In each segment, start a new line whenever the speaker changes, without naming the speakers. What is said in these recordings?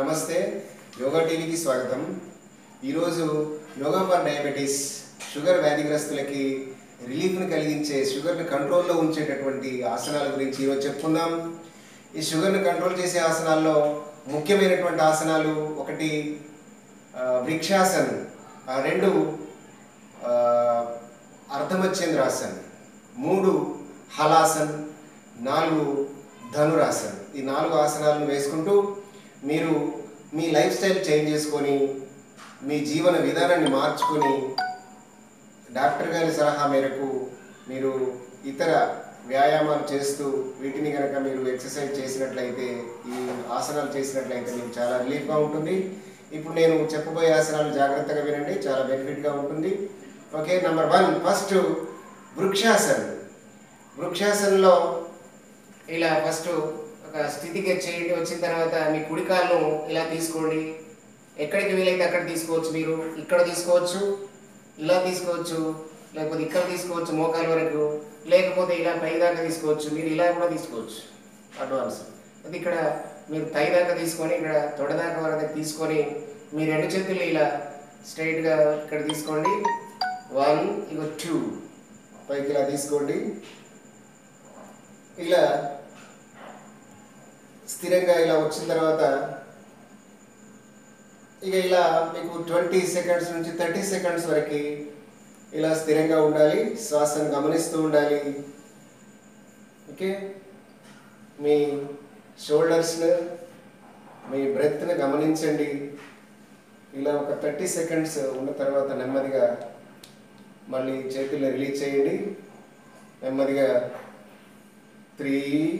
నమస్తే యోగా టీవీకి స్వాగతం ఈరోజు యోగా ఫర్ డయాబెటీస్ షుగర్ వ్యాధిగ్రస్తులకి రిలీఫ్ని కలిగించే షుగర్ని కంట్రోల్లో ఉంచేటటువంటి ఆసనాల గురించి ఈరోజు చెప్పుకుందాం ఈ షుగర్ని కంట్రోల్ చేసే ఆసనాల్లో ముఖ్యమైనటువంటి ఆసనాలు ఒకటి ఆ, వృక్షాసన్ ఆ, రెండు ఆ, అర్ధమచ్చేంద్రాసన్ మూడు హలాసన్ నాలుగు ధనురాసన్ ఈ నాలుగు ఆసనాలను వేసుకుంటూ మీరు మీ లైఫ్ స్టైల్ చేంజ్ చేసుకొని మీ జీవన విధానాన్ని మార్చుకొని డాక్టర్ గారి సలహా మేరకు మీరు ఇతర వ్యాయామాలు చేస్తూ వీటిని కనుక మీరు ఎక్సర్సైజ్ చేసినట్లయితే ఈ ఆసనాలు చేసినట్లయితే మీకు చాలా రిలీఫ్గా ఉంటుంది ఇప్పుడు నేను చెప్పబోయే ఆసనాలు జాగ్రత్తగా వినండి చాలా బెనిఫిట్గా ఉంటుంది okay number one first Vrikshasan వృక్షాసనంలో ఇలా ఫస్ట్ ఒక స్థితికి చేయండి వచ్చిన తర్వాత మీ కుడి కాళ్ళను ఇలా తీసుకోండి ఎక్కడికి వీలైతే అక్కడ తీసుకోవచ్చు మీరు ఇక్కడ తీసుకోవచ్చు ఇలా తీసుకోవచ్చు లేకపోతే ఇక్కడ తీసుకోవచ్చు మోకాల వరకు లేకపోతే ఇలా పై దాకా తీసుకోవచ్చు మీరు ఇలా కూడా తీసుకోవచ్చు అడ్వాన్స్ అది ఇక్కడ మీరు పై దాకా తీసుకొని ఇక్కడ తొడ దాకా వరకు తీసుకొని మీ రెండు చేతులు ఇలా స్ట్రైట్గా ఇక్కడ తీసుకోండి వన్ ఇగో టూ పైకి ఇలా తీసుకోండి ఇలా స్థిరంగా ఇలా వచ్చిన తర్వాత ఇక ఇలా మీకు ట్వంటీ సెకండ్స్ నుంచి థర్టీ సెకండ్స్ వరకు ఇలా స్థిరంగా ఉండాలి శ్వాసను గమనిస్తూ ఉండాలి ఓకే మీ షోల్డర్స్ను మీ బ్రెత్ని గమనించండి ఇలా ఒక థర్టీ సెకండ్స్ ఉన్న తర్వాత నెమ్మదిగా మళ్ళీ చేతుల్ని రిలీజ్ చేయండి నెమ్మదిగా త్రీ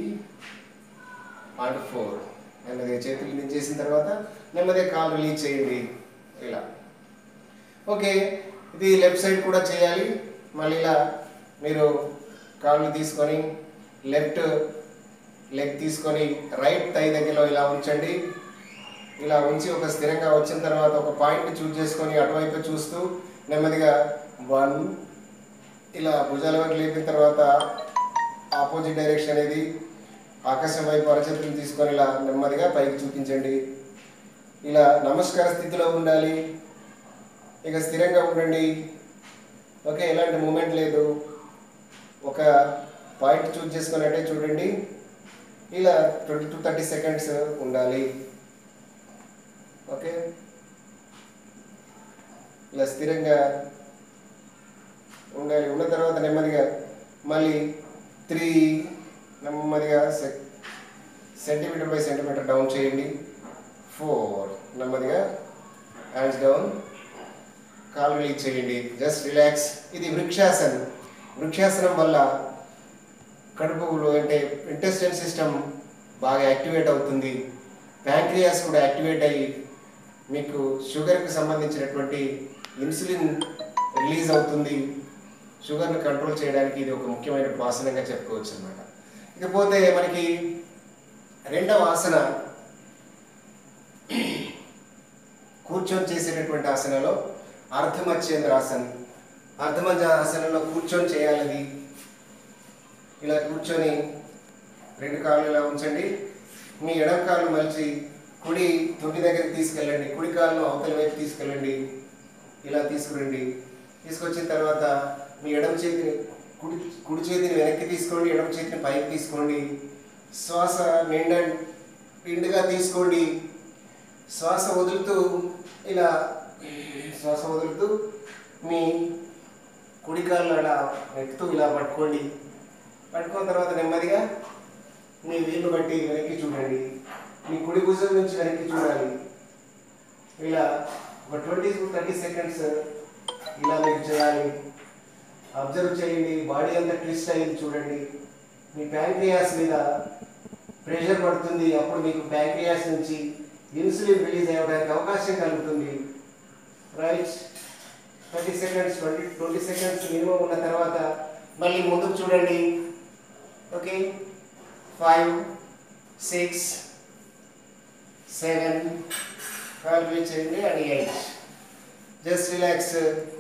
అండ్ ఫోర్ నెమ్మదిగా చేతులు రిలీజ్ చేసిన తర్వాత నెమ్మదిగా కాలు రిలీజ్ చేయండి ఇలా ఓకే ఇది లెఫ్ట్ సైడ్ కూడా చేయాలి మళ్ళీ ఇలా మీరు కాళ్ళు తీసుకొని లెఫ్ట్ లెగ్ తీసుకొని రైట్ తై దగ్గరలో ఇలా ఉంచండి ఇలా ఉంచి ఒక స్థిరంగా వచ్చిన తర్వాత ఒక పాయింట్ చూజ్ చేసుకొని అటువైపు చూస్తూ నెమ్మదిగా వన్ ఇలా భుజాల వైపు లేపిన తర్వాత ఆపోజిట్ డైరెక్షన్ అనేది ఆకాశం వైపు అరచేతులు తీసుకొని ఇలా నెమ్మదిగా పైకి చూపించండి ఇలా నమస్కార స్థితిలో ఉండాలి ఇక స్థిరంగా ఉండండి ఓకే ఎలాంటి మూమెంట్ లేదు ఒక పాయింట్ చూజ్ చేసుకున్నట్టే చూడండి ఇలా ట్వంటీ టు థర్టీ సెకండ్స్ ఉండాలి ఓకే ఇలా స్థిరంగా ఉండాలి ఉన్న తర్వాత నెమ్మదిగా మళ్ళీ త్రీ నెమ్మదిగా సెంటీమీటర్ బై సెంటీమీటర్ డౌన్ చేయండి ఫోర్ నెమ్మదిగా హ్యాండ్స్ డౌన్ కాలు రిలీజ్ చేయండి జస్ట్ రిలాక్స్ ఇది వృక్షాసన్ వృక్షాసనం వల్ల కడుపులో అంటే ఇంటెస్టైన్ సిస్టమ్ బాగా యాక్టివేట్ అవుతుంది ప్యాంక్రియాస్ కూడా యాక్టివేట్ అయ్యి మీకు షుగర్కి సంబంధించినటువంటి ఇన్సులిన్ రిలీజ్ అవుతుంది షుగర్ని కంట్రోల్ చేయడానికి ఇది ఒక ముఖ్యమైన ఆసనంగా చెప్పుకోవచ్చు అనమాట ఇకపోతే మనకి రెండవ ఆసన కూర్చొని చేసేటటువంటి ఆసనలో అర్ధమచ్చేంద్రాసన్ అర్ధమధ్య ఆసనంలో కూర్చొని చేయాలి ఇలా కూర్చొని రెండు కాళ్ళు ఇలా ఉంచండి మీ ఎడమ కాళ్ళు మలిచి కుడి తొమ్మిది దగ్గరికి తీసుకెళ్ళండి కుడి కాళ్ళను అవతల వైపు తీసుకెళ్ళండి ఇలా తీసుకురండి తీసుకొచ్చిన తర్వాత మీ ఎడమ చేతిని కుడి కుడి చేతిని వెనక్కి తీసుకోండి ఎడమ చేతిని పైకి తీసుకోండి శ్వాస నిండా నిండుగా తీసుకోండి శ్వాస వదులుతూ ఇలా శ్వాస వదులుతూ మీ కుడి కాళ్ళు అలా నెక్కుతూ ఇలా పట్టుకోండి పట్టుకున్న తర్వాత నెమ్మదిగా మీ వీళ్ళు బట్టి వెనక్కి చూడండి మీ కుడి భుజం నుంచి వెనక్కి చూడాలి ఇలా ఒక ట్వంటీ టు థర్టీ సెకండ్స్ ఇలా మీరు చేయాలి అబ్జర్వ్ చేయండి బాడీ అంతా ట్విస్ట్ అయ్యింది చూడండి మీ ప్యాంక్రియాస్ మీద ప్రెషర్ పడుతుంది అప్పుడు మీకు ప్యాంక్రియాస్ నుంచి ఇన్సులిన్ రిలీజ్ అవ్వడానికి అవకాశం కలుగుతుంది right thirty seconds twenty twenty seconds minimum ఉన్న తర్వాత మళ్ళీ ముందుకు చూడండి okay five six seven calculate చేయండి అండ్ ఎయిట్ జస్ట్ రిలాక్స్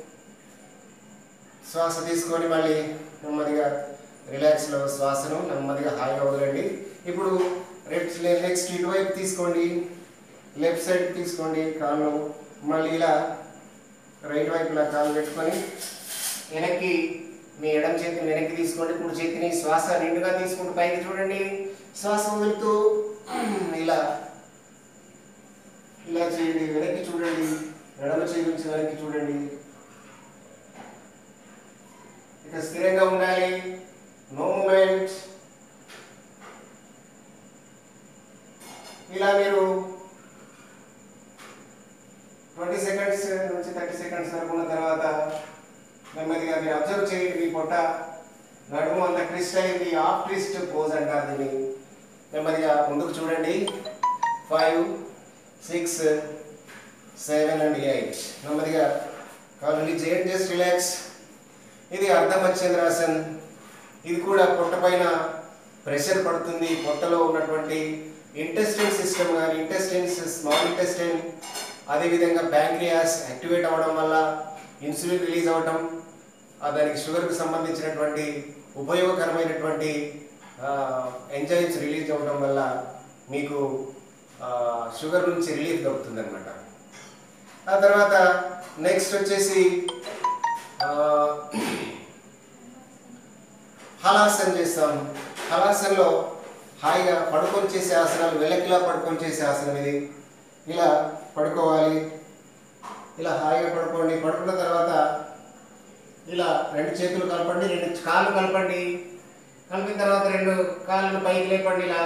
శ్వాస తీసుకొని మళ్ళీ నెమ్మదిగా రిలాక్స్లో శ్వాసను నెమ్మదిగా హాయిగా వదలండి ఇప్పుడు నెక్స్ట్ నెక్స్ట్ ఇటువైపు తీసుకోండి లెఫ్ట్ సైడ్ తీసుకోండి కాళ్ళు మళ్ళీ ఇలా రైట్ వైపు ఇలా కాలు పెట్టుకొని వెనక్కి మీ ఎడమ చేతిని వెనక్కి తీసుకోండి కుడి చేతిని శ్వాస నిండుగా తీసుకుంటూ పైకి చూడండి శ్వాస వదులుతూ ఇలా ఇలా చేయండి వెనక్కి చూడండి ఎడమ చేయి నుంచి వెనక్కి చూడండి ఇక స్థిరంగా ఉండాలి నో మూమెంట్ ఇలా మీరు ట్వంటీ సెకండ్స్ నుంచి థర్టీ సెకండ్స్ వరకు ఉన్న తర్వాత నెమ్మదిగా మీరు అబ్జర్వ్ చేయండి మీ పొట్ట నడుము అంత ట్విస్ట్ అయింది ఆఫ్ ట్విస్ట్ పోజ్ అంటారు దీన్ని నెమ్మదిగా ముందుకు చూడండి five six seven and eight నెమ్మదిగా కాలు రిలీజ్ చేయండి జస్ట్ రిలాక్స్ ఇది అర్ధమచ్చేంద్రాసన్ ఇది కూడా పొట్ట పైన ప్రెషర్ పడుతుంది పొట్టలో ఉన్నటువంటి ఇంటెస్టైన్ సిస్టమ్ కానీ ఇంటెస్టైన్స్ స్మాల్ ఇంటెస్టైన్ అదేవిధంగా ప్యాంక్రియాస్ యాక్టివేట్ అవ్వడం వల్ల ఇన్సులిన్ రిలీజ్ అవ్వటం ఆ దానికి షుగర్కి సంబంధించినటువంటి ఉపయోగకరమైనటువంటి ఎంజైమ్స్ రిలీజ్ అవ్వడం వల్ల మీకు ఆ, షుగర్ నుంచి రిలీఫ్ దొరుకుతుంది అనమాట ఆ తర్వాత నెక్స్ట్ వచ్చేసి ఆ, హలాసన్ చేస్తాం హలాసన్లో హాయిగా పడుకొని చేసే ఆసనాలు వెలకిలా పడుకొని చేసే ఆసనం ఇది ఇలా పడుకోవాలి ఇలా హాయిగా పడుకోండి పడుకున్న తర్వాత ఇలా రెండు చేతులు కలపండి రెండు కాళ్ళు కలపండి కలిపిన తర్వాత రెండు కాళ్ళను పైకి లేపండి ఇలా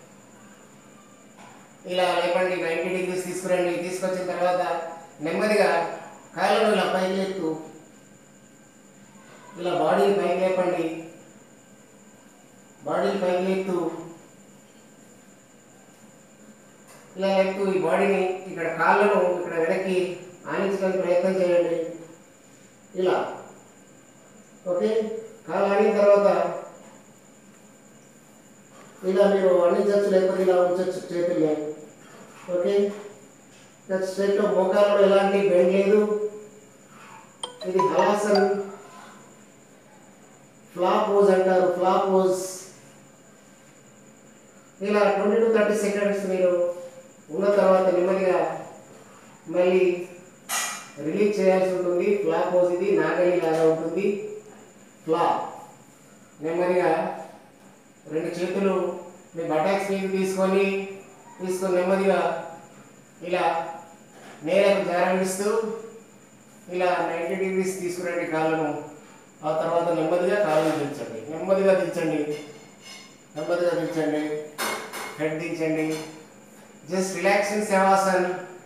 ఇలా లేపండి నైంటీ డిగ్రీస్ తీసుకురండి తీసుకొచ్చిన తర్వాత నెమ్మదిగా కాళ్ళను ఇలా పైకి లేపుతూ ఇలా బాడీని పైకి లేపండి బాడీని పైకి లేపుతూ ఇలా లేపుతూ ఈ బాడీని ఇక్కడ కాళ్ళను ఇక్కడ వెనక్కి ఆనించడానికి ప్రయత్నం చేయండి ఇలా ఓకే కాళ్ళు ఆనిన తర్వాత ఇలా మీరు అందించవచ్చు లేకపోతే ఇలా ఉంచవచ్చు చేతుల్ని ఓకే స్ట్రైట్లో మోకాల్లో ఎలాంటి బెండ్ లేదు ఇది హలాసన్ ఫ్లా పోజ్ అంటారు ఫ్లా పోజ్ ఇలా ట్వంటీ టు థర్టీ సెకండ్స్ మీరు ఉన్న తర్వాత నెమ్మదిగా మళ్ళీ రిలీజ్ చేయాల్సి ఉంటుంది ఫ్లా పోజ్ ఇది నాగలి లాగా ఉంటుంది ఫ్లా నెమ్మదిగా రెండు చేతులు మీ బటాక్స్ మీద తీసుకొని తీసుకొని నెమ్మదిగా ఇలా నేలకు జారవిస్తూ ఇలా నైంటీ డిగ్రీస్ తీసుకురండి కాళ్ళను ఆ తర్వాత నెమ్మదిగా కాళ్ళను దించండి నెమ్మదిగా దించండి నెమ్మదిగా దించండి హెడ్ దించండి జస్ట్ రిలాక్సింగ్ సేవాసన్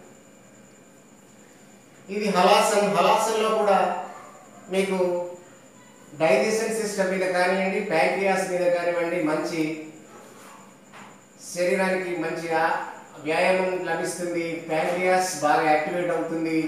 ఇది హలాసన్ హలాసన్లో కూడా మీకు డైజెషన్ సిస్టమ్ మీద కానివ్వండి ప్యాంక్రియాస్ మీద కానివ్వండి మంచి శరీరానికి మంచి ఆ- వ్యాయామం లభిస్తుంది ప్యాంక్రియాస్ బాగా యాక్టివేట్ అవుతుంది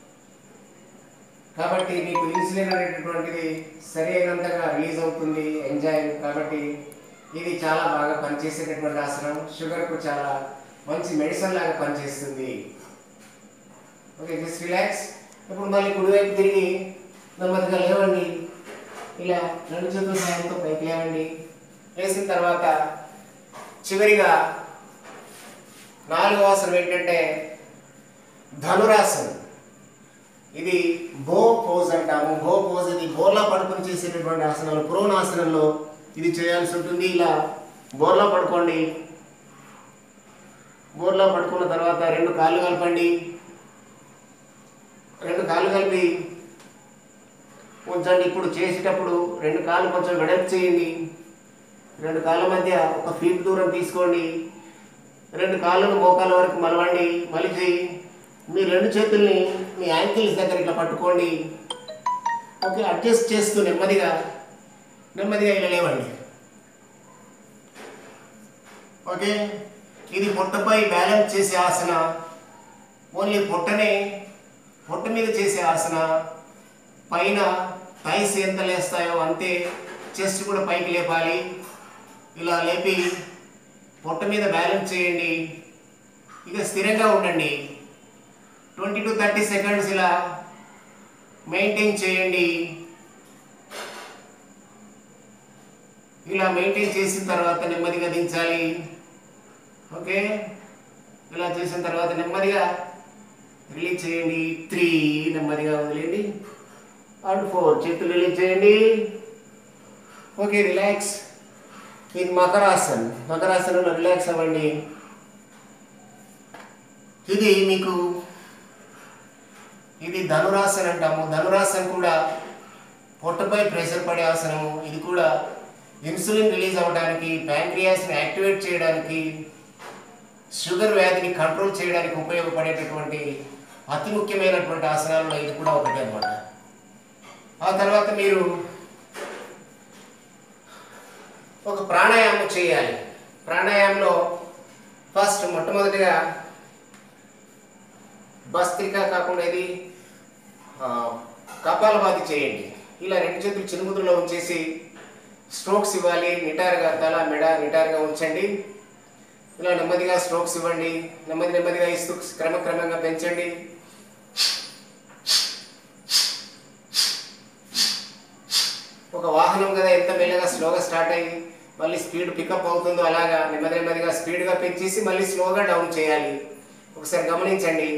కాబట్టి మీకు ఇన్సులిన్ అనేటటువంటిది సరి అయినంతగా రిలీజ్ అవుతుంది ఎంజాయ్ కాబట్టి ఇది చాలా బాగా పనిచేసేటటువంటి ఆసనం షుగర్కు చాలా మంచి మెడిసిన్ లాగా పనిచేస్తుంది ఓకే జస్ట్ రిలాక్స్ ఇప్పుడు మళ్ళీ కుడివైపు తిరిగి నెమ్మదిగా లేవండి ఇలా రెండు చేతుల సాయంతో పైకి లేవండి వేసిన తర్వాత చివరిగా నాలుగవ ఆసనం ఏంటంటే ధనురాసనం ఇది బో పోజ్ అంటాము బో పోజ్ ఇది బోర్లా పడుకొని చేసేటటువంటి ఆసనాలు పురోనాసనంలో ఇది చేయాల్సి ఉంటుంది ఇలా బోర్లా పడుకోండి బోర్లా పడుకున్న తర్వాత రెండు కాళ్ళు కలపండి రెండు కాళ్ళు కలిపి ఉంచండి ఇప్పుడు చేసేటప్పుడు రెండు కాళ్ళు కొంచెం వెడల్పు చేయండి రెండు కాళ్ళ మధ్య ఒక ఫీట్ దూరం తీసుకోండి రెండు కాళ్ళను మోకాల వరకు మలవండి మలిచి మీ రెండు చేతుల్ని మీ యాంకిల్స్ దగ్గర ఇట్లా పట్టుకోండి ఓకే అడ్జస్ట్ చేస్తూ నెమ్మదిగా నెమ్మదిగా ఇలా లేవండి ఓకే ఇది పొట్టపై బ్యాలెన్స్ చేసే ఆసన ఓన్లీ పొట్టనే పొట్ట మీద చేసే ఆసన పైన థైస్ ఎంత లేస్తాయో అంతే చెస్ట్ కూడా పైకి లేపాలి ఇలా లేపి పొట్ట మీద బ్యాలెన్స్ చేయండి ఇక స్థిరంగా ఉండండి ట్వంటీ టు థర్టీ సెకండ్స్ ఇలా మెయింటైన్ చేయండి ఇలా మెయింటైన్ చేసిన తర్వాత నెమ్మదిగా దించాలి ఓకే ఇలా చేసిన తర్వాత నెమ్మదిగా రిలీజ్ చేయండి త్రీ నెమ్మదిగా వదిలేయండి అండ్ ఫోర్ చేతులు రిలీజ్ చేయండి ఓకే రిలాక్స్ ఇది మకరాసన్ మకరాసనంలో రిలాక్స్ అవ్వండి ఇది మీకు ఇది ధనురాసన్ అంటాము ధనురాసన్ కూడా పొట్టపై ప్రెషర్ పడే ఆసనము ఇది కూడా ఇన్సులిన్ రిలీజ్ అవ్వడానికి ప్యాంక్రియాస్ని యాక్టివేట్ చేయడానికి షుగర్ వ్యాధిని కంట్రోల్ చేయడానికి ఉపయోగపడేటటువంటి అతి ముఖ్యమైనటువంటి ఆసనాలలో ఇది కూడా ఒకటి అనమాట ఆ తర్వాత మీరు ఒక ప్రాణాయామం చేయాలి ప్రాణాయామంలో ఫస్ట్ మొట్టమొదటిగా భస్త్రిక కాకుండా ఇది ఆ, కపాలభాతి చేయండి ఇలా రెండు చేతులు చిరుముద్రలో ఉంచేసి స్ట్రోక్స్ ఇవ్వాలి నిటారుగా తల మెడ నిటారుగా ఉంచండి ఇలా నెమ్మదిగా స్ట్రోక్స్ ఇవ్వండి నెమ్మది నెమ్మదిగా ఇస్తూ క్రమక్రమంగా పెంచండి ఒక వాహనం కదా ఎంత మెల్లగా స్లోగా స్టార్ట్ అయ్యి మళ్ళీ స్పీడ్ పికప్ అవుతుందో అలాగా నెమ్మది నెమ్మదిగా స్పీడ్గా పెంచేసి మళ్ళీ స్లోగా డౌన్ చేయాలి ఒకసారి గమనించండి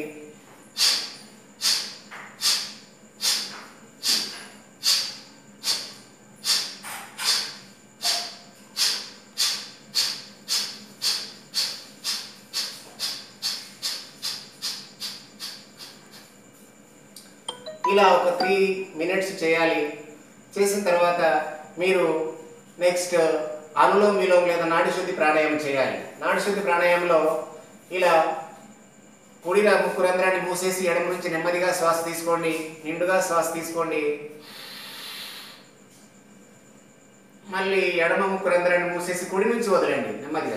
ఇలా ఒక త్రీ మినిట్స్ చేయాలి చేసిన తర్వాత మీరు నెక్స్ట్ అనులోమ్ విలోమ్ లేదా నాడి శుద్ధి ప్రాణాయామం చేయాలి నాడి శుద్ధి ప్రాణాయామంలో ఇలా కుడి రా- ముక్కు రంధ్రాన్ని మూసేసి ఎడమ నుంచి నెమ్మదిగా శ్వాస తీసుకోండి నిండుగా శ్వాస తీసుకోండి మళ్ళీ ఎడమ ముక్కు రంధ్రాన్ని మూసేసి కుడి నుంచి వదలండి నెమ్మదిగా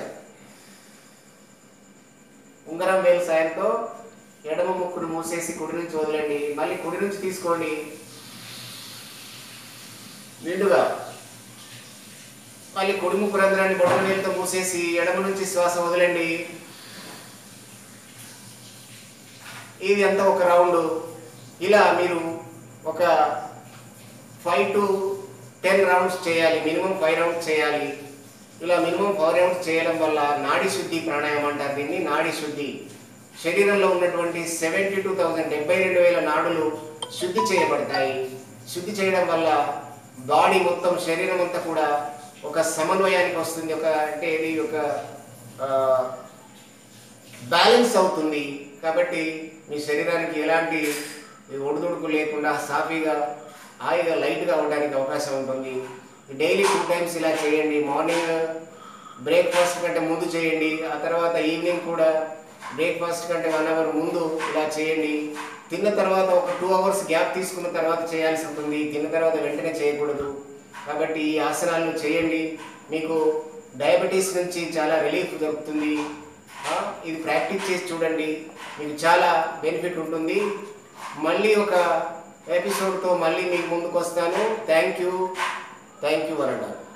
ఉంగరం వేలు సాయంతో ఎడమ ముక్కును మూసేసి కుడి నుంచి వదలండి మళ్ళీ కుడి నుంచి తీసుకోండి నిండుగా మళ్ళీ కుడి ముక్కు రంధ్రాన్ని బొడమ వేలుతో మూసేసి ఎడమ నుంచి శ్వాస వదలండి ఇది అంతా ఒక రౌండ్ ఇలా మీరు ఒక ఫైవ్ టు టెన్ రౌండ్స్ చేయాలి మినిమం ఫైవ్ రౌండ్స్ చేయాలి ఇలా మినిమం ఫైవ్ రౌండ్స్ చేయడం వల్ల నాడి శుద్ధి ప్రాణాయామం అంటారు దీన్ని నాడి శుద్ధి శరీరంలో ఉన్నటువంటి సెవెంటీ టూ థౌజండ్ డెబ్బై రెండు వేల నాడులు శుద్ధి చేయబడతాయి శుద్ధి చేయడం వల్ల బాడీ మొత్తం శరీరం అంతా కూడా ఒక సమన్వయానికి వస్తుంది ఒక అంటే ఇది ఒక ఆ, బ్యాలెన్స్ అవుతుంది కాబట్టి మీ శరీరానికి ఎలాంటి ఒడిదుడుకు లేకుండా సాఫీగా హాయిగా లైట్గా ఉండడానికి అవకాశం ఉంటుంది డైలీ టూ టైమ్స్ ఇలా చేయండి మార్నింగ్ బ్రేక్ఫాస్ట్ కంటే ముందు చేయండి ఆ తర్వాత ఈవినింగ్ కూడా బ్రేక్ఫాస్ట్ కంటే వన్ అవర్ ముందు ఇలా చేయండి తిన్న తర్వాత ఒక టూ అవర్స్ గ్యాప్ తీసుకున్న తర్వాత చేయాల్సి ఉంటుంది తిన్న తర్వాత వెంటనే చేయకూడదు కాబట్టి ఈ ఆసనాలను చేయండి మీకు డయాబెటీస్ నుంచి చాలా రిలీఫ్ దొరుకుతుంది ఆ, ఇది ప్రాక్టీస్ చేసి చూడండి మీకు చాలా బెనిఫిట్ ఉంటుంది మళ్ళీ ఒక ఎపిసోడ్తో మళ్ళీ మీకు ముందుకు వస్తాను థ్యాంక్ యూ థ్యాంక్ యూ వరండా